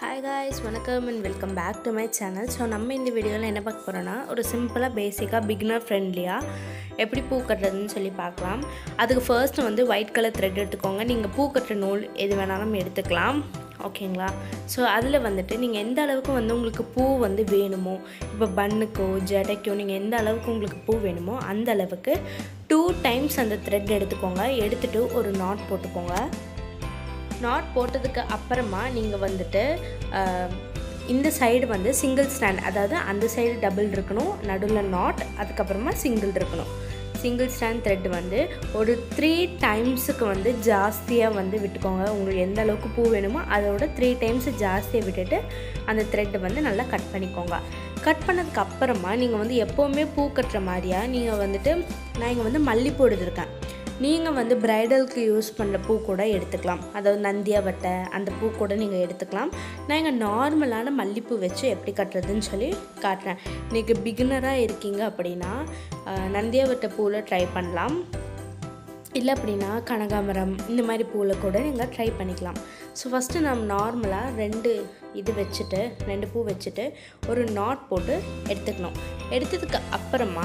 hi guys வணக்கம் and welcome back to my channel so நம்ம இந்த வீடியோவில் என்ன பார்க்க போகிறோன்னா ஒரு சிம்பிளாக பேசிக்காக பிகினர் ஃப்ரெண்ட்லியாக எப்படி பூ கட்டுறதுன்னு சொல்லி பார்க்கலாம் அதுக்கு ஃபர்ஸ்ட் வந்து ஒயிட் கலர் த்ரெட் எடுத்துக்கோங்க நீங்கள் பூ கட்டுற நூல் எது வேணாலும் எடுத்துக்கலாம் ஓகேங்களா ஸோ அதில் வந்துட்டு நீங்கள் எந்த அளவுக்கு வந்து உங்களுக்கு பூ வந்து வேணுமோ இப்போ பன்னுக்கோ ஜடைக்கோ நீங்கள் எந்த அளவுக்கு உங்களுக்கு பூ வேணுமோ அந்த அளவுக்கு டூ டைம்ஸ் அந்த த்ரெட் எடுத்துக்கோங்க எடுத்துகிட்டு ஒரு நாட் போட்டுக்கோங்க நாட் போட்டதுக்கு அப்புறமா நீங்கள் வந்துட்டு ஆஹ், இந்த சைடு வந்து சிங்கிள் ஸ்டாண்ட் அதாவது அந்த சைடு டபுள் இருக்கணும் நடுவில் நாட் அதுக்கப்புறமா சிங்கிள் இருக்கணும் சிங்கிள் ஸ்டாண்ட் த்ரெட் வந்து ஒரு த்ரீ டைம்ஸுக்கு வந்து ஜாஸ்தியாக வந்து விட்டுக்கோங்க உங்களுக்கு எந்த அளவுக்கு பூ வேணுமோ அதோட த்ரீ டைம்ஸ் ஜாஸ்தியாக விட்டுட்டு அந்த த்ரெட்டை வந்து நல்லா கட் பண்ணிக்கோங்க கட் பண்ணதுக்கு அப்புறமா நீங்கள் வந்து எப்போவுமே பூ கட்டுற மாதிரியா நீங்கள் வந்துட்டு நான் இங்கே வந்து மல்லிப்பூ எடுத்திருக்கேன் நீங்கள் வந்து பிரைடலுக்கு யூஸ் பண்ணுற பூ கூட எடுத்துக்கலாம் அதாவது நந்தியா வட்டை அந்த பூ கூட நீங்கள் எடுத்துக்கலாம் நான் இங்கே நார்மலான மல்லிப்பூ வச்சு எப்படி கட்டுறதுன்னு சொல்லி காட்டுறேன் இன்றைக்கி பிகினராக இருக்கீங்க அப்படின்னா அஹ், நந்தியா வட்டை பூவில் ட்ரை பண்ணலாம் இல்லை அப்படின்னா கனகாமரம் இந்த மாதிரி பூவில் கூட நீங்கள் ட்ரை பண்ணிக்கலாம் ஸோ ஃபஸ்ட்டு நம்ம நார்மலாக ரெண்டு இது வச்சுட்டு ரெண்டு பூ வச்சுட்டு ஒரு நாட் போட்டு எடுத்துக்கணும் எடுத்ததுக்கு அப்புறமா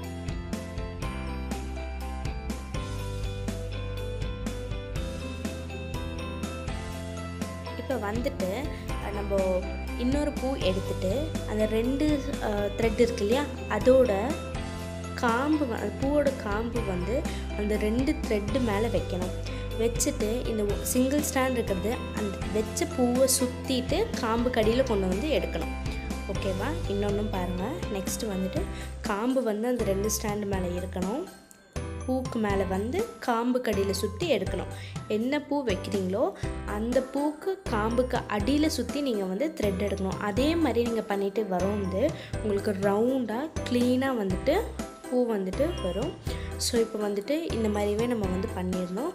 இப்போ வந்துட்டு அஹ், நம்ம இன்னொரு பூ எடுத்துட்டு அந்த ரெண்டு த்ரெட் இருக்கு இல்லையா அதோட காம்பு வ- அந்த பூவோட காம்பு வந்து அந்த ரெண்டு த்ரெட்டு மேலே வைக்கணும் வச்சுட்டு இந்த சிங்கிள் ஸ்டாண்ட் இருக்கிறது அந்த வச்ச பூவை சுற்றிட்டு காம்பு கடியில் கொண்டு வந்து எடுக்கணும் ஓகேவா இன்னொன்றும் பாருங்கள் நெக்ஸ்ட்டு வந்துட்டு காம்பு வந்து அந்த ரெண்டு ஸ்டாண்டு மேலே இருக்கணும் பூக்கு மேலே வந்து காம்பு கடியில் சுற்றி எடுக்கணும் என்ன பூ வைக்கிறீங்களோ அந்த பூக்கு காம்புக்கு அடியில் சுற்றி நீங்கள் வந்து த்ரெட் எடுக்கணும் அதே மாதிரி நீங்கள் பண்ணிட்டு வரும்போது உங்களுக்கு ரவுண்டாக க்ளீனாக வந்துட்டு பூ வந்துட்டு வரும் ஸோ இப்போ வந்துட்டு இந்த மாதிரிவே நம்ம வந்து பண்ணிடணும்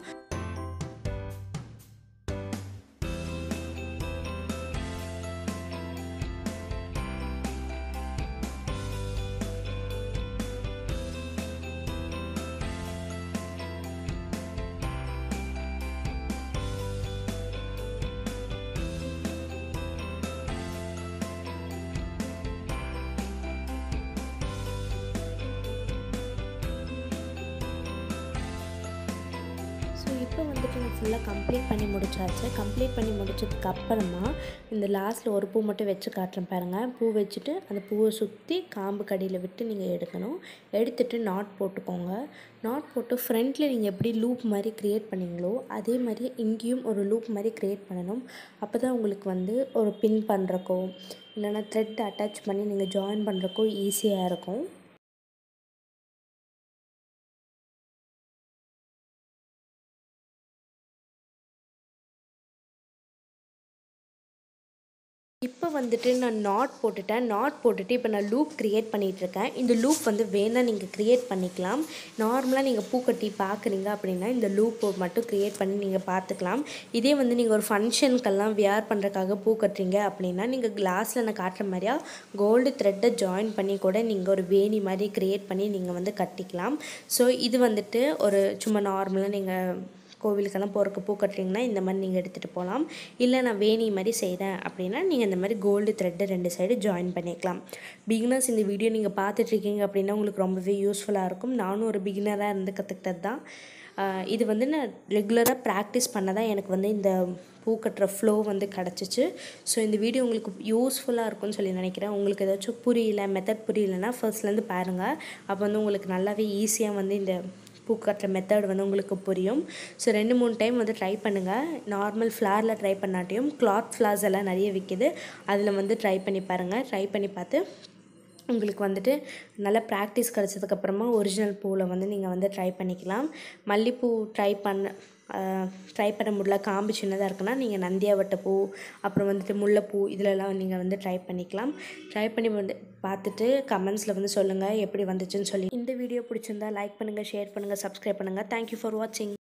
ஸோ இப்போ வந்துட்டு நான் ஃபுல்லாக கம்ப்ளீட் பண்ணி முடிச்சாச்சு கம்ப்ளீட் பண்ணி முடிச்சதுக்கு அப்புறமா இந்த லாஸ்ட்டில் ஒரு பூ மட்டும் வச்சு காட்டுறேன் பாருங்கள் பூ வச்சுட்டு அந்த பூவை சுற்றி காம்பு கடியில் விட்டு நீங்கள் எடுக்கணும் எடுத்துட்டு நாட் போட்டுக்கோங்க நாட் போட்டு ஃப்ரண்ட்டில் நீங்கள் எப்படி லூப் மாதிரி க்ரியேட் பண்ணீங்களோ அதே மாதிரி இங்கேயும் ஒரு லூப் மாதிரி க்ரியேட் பண்ணணும் அப்போ தான் உங்களுக்கு வந்து ஒரு பின் பண்ணுறக்கோ இல்லைன்னா த்ரெட் அட்டாச் பண்ணி நீங்கள் ஜாயின் பண்ணுறக்கோ ஈஸியாக இருக்கும் இப்போ வந்துட்டு நான் நாட் போட்டுட்டேன் நாட் போட்டுட்டு இப்போ நான் லூப் க்ரியேட் பண்ணிகிட்ருக்கேன் இந்த லூப் வந்து வேணால் நீங்கள் க்ரியேட் பண்ணிக்கலாம் நார்மலாக நீங்கள் பூக்கட்டி பார்க்குறீங்க அப்படின்னா இந்த லூப் மட்டும் க்ரியேட் பண்ணி நீங்கள் பார்த்துக்கலாம் இதே வந்து நீங்கள் ஒரு ஃபங்க்ஷனுக்கெல்லாம் வியர் பண்ணுறக்காக பூ கட்டுறீங்க அப்படின்னா நீங்கள் கிளாஸில் நான் காட்டுற மாதிரியா கோல்டு த்ரெட்டை ஜாயின் பண்ணி கூட நீங்கள் ஒரு வேணி மாதிரி க்ரியேட் பண்ணி நீங்கள் வந்து கட்டிக்கலாம் ஸோ இது வந்துட்டு ஒரு சும்மா நார்மலாக நீங்கள் கோவிலுக்கெல்லாம் போகிறக்கு பூ கட்டுறீங்கன்னா இந்த மாதிரி நீங்கள் எடுத்துகிட்டு போகலாம் இல்லை நான் வேணி மாதிரி செய்கிறேன் அப்படின்னா நீங்கள் இந்த மாதிரி கோல்டு த்ரெட்டை ரெண்டு சைடு ஜாயின் பண்ணிக்கலாம் பிகினர்ஸ் இந்த வீடியோ நீங்கள் பார்த்துட்ருக்கீங்க அப்படின்னா உங்களுக்கு ரொம்பவே யூஸ்ஃபுல்லாக இருக்கும் நானும் ஒரு பிகினராக இருந்து கற்றுக்கிட்டது தான் ஆஹ் இது வந்து நான் ரெகுலராக ப்ராக்டிஸ் பண்ண தான் எனக்கு வந்து இந்த பூ கட்டுற ஃப்ளோ வந்து கிடச்சிச்சு ஸோ இந்த வீடியோ உங்களுக்கு யூஸ்ஃபுல்லாக இருக்கும்னு சொல்லி நினைக்கிறேன் உங்களுக்கு ஏதாச்சும் புரியல மெத்தட் புரியலன்னா ஃபர்ஸ்ட்லேருந்து பாருங்கள் அப்போ வந்து உங்களுக்கு நல்லாவே ஈஸியாக வந்து இந்த பூ கட்டுற மெத்தட் வந்து உங்களுக்கு புரியும் ஸோ ரெண்டு மூணு டைம் வந்து ட்ரை பண்ணுங்கள் நார்மல் ஃப்ளாரில் ட்ரை பண்ணாட்டியும் கிளாத் ஃப்ளார்ஸ் எல்லாம் நிறைய விற்கிது அதில் வந்து ட்ரை பண்ணி பாருங்கள் ட்ரை பண்ணி பார்த்து உங்களுக்கு வந்துட்டு நல்ல ப்ராக்டிஸ் கிடச்சதுக்கப்புறமா ஒரிஜினல் பூவில் வந்து நீங்கள் வந்து ட்ரை பண்ணிக்கலாம் மல்லிப்பூ ட்ரை பண்ண ட்ரை பண்ண முடியல காம்பு சின்னதாக இருக்குன்னா நீங்கள் நந்தியாவட்டை பூ அப்புறம் வந்துட்டு முல்லைப்பூ இதிலலாம் நீங்கள் வந்து ட்ரை பண்ணிக்கலாம் ட்ரை பண்ணி வந்து பார்த்துட்டு கமெண்ட்ஸில் வந்து சொல்லுங்கள் எப்படி வந்துச்சுன்னு சொல்லி இந்த வீடியோ பிடிச்சிருந்தா லைக் பண்ணுங்கள் ஷேர் பண்ணுங்கள் சப்ஸ்கிரைப் பண்ணுங்கள் தேங்க்யூ ஃபார் வாட்சிங்